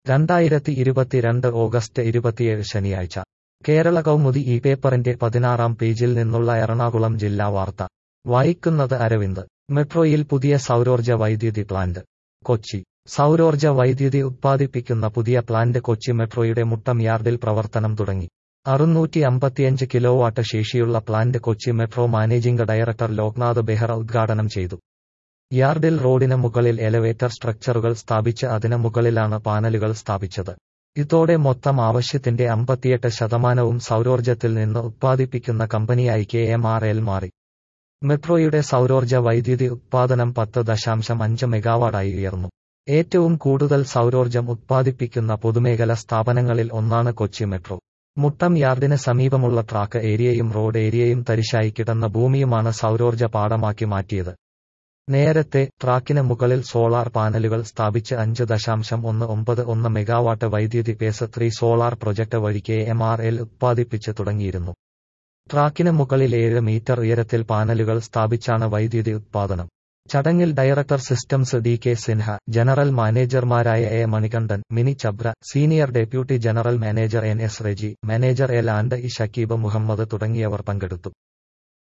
രണ്ടായിരത്തി ഇരുപത്തിരണ്ട് ഓഗസ്റ്റ് ഇരുപത്തിയേഴ് ശനിയാഴ്ച കേരള കൗമുദി ഈ പേപ്പറിന്റെ പതിനാറാം പേജിൽ നിന്നുള്ള എറണാകുളം ജില്ലാ വാർത്ത വായിക്കുന്നത് അരവിന്ദ് മെട്രോയിൽ പുതിയ സൗരോർജ്ജ വൈദ്യുതി പ്ലാന്റ് കൊച്ചി സൗരോർജ്ജ വൈദ്യുതി ഉത്പാദിപ്പിക്കുന്ന പുതിയ പ്ലാന്റ് കൊച്ചി മെട്രോയുടെ മുട്ടം യാർഡിൽ പ്രവർത്തനം തുടങ്ങി അറുന്നൂറ്റി അമ്പത്തിയഞ്ച് കിലോവാട്ട് ശേഷിയുള്ള plant Kochi metro managing director Loknath Behera ഉദ്ഘാടനം ചെയ്തു യാർഡിൽ റോഡിന് മുകളിൽ എലവേറ്റർ സ്ട്രക്ചറുകൾ സ്ഥാപിച്ച് അതിന് മുകളിലാണ് പാനലുകൾ സ്ഥാപിച്ചത് ഇതോടെ മൊത്തം ആവശ്യത്തിന്റെ അമ്പത്തിയെട്ട് ശതമാനവും സൗരോർജ്ജത്തിൽ നിന്ന് ഉത്പാദിപ്പിക്കുന്ന കമ്പനിയായി കെ എം ആർ എൽ മാറി മെട്രോയുടെ സൗരോർജ്ജ വൈദ്യുതി ഉത്പാദനം പത്ത് ദശാംശം അഞ്ച് മെഗാവാട്ടായി ഉയർന്നു ഏറ്റവും കൂടുതൽ സൗരോർജ്ജം ഉത്പാദിപ്പിക്കുന്ന പൊതുമേഖല സ്ഥാപനങ്ങളിൽ ഒന്നാണ് കൊച്ചി മെട്രോ മുട്ടം യാർഡിന് സമീപമുള്ള ട്രാക്ക് ഏരിയയും റോഡ് ഏരിയയും തരിശായി കിടന്ന ഭൂമിയുമാണ് സൗരോർജ്ജ പാടമാക്കി മാറ്റിയത് നേരത്തെ ട്രാക്കിന് മുകളിൽ സോളാർ പാനലുകൾ സ്ഥാപിച്ച് അഞ്ച് ദശാംശം ഒന്ന് ഒമ്പത് ഒന്ന് മെഗാവാട്ട് വൈദ്യുതി പേസ് ത്രീ സോളാർ പ്രൊജക്ട് വഴി കെ എം ആർ എൽ ഉത്പാദിപ്പിച്ച് തുടങ്ങിയിരുന്നു ട്രാക്കിന് മുകളിൽ ഏഴ് മീറ്റർ ഉയരത്തിൽ പാനലുകൾ സ്ഥാപിച്ചാണ് വൈദ്യുതി ഉത്പാദനം ചടങ്ങിൽ director systems D K Sinha general മാനേജർമാരായ A Manikandan Mini Chabra senior deputy general manager N S Reji manager L and E Shakeeb Muhammad തുടങ്ങിയവർ പങ്കെടുത്തു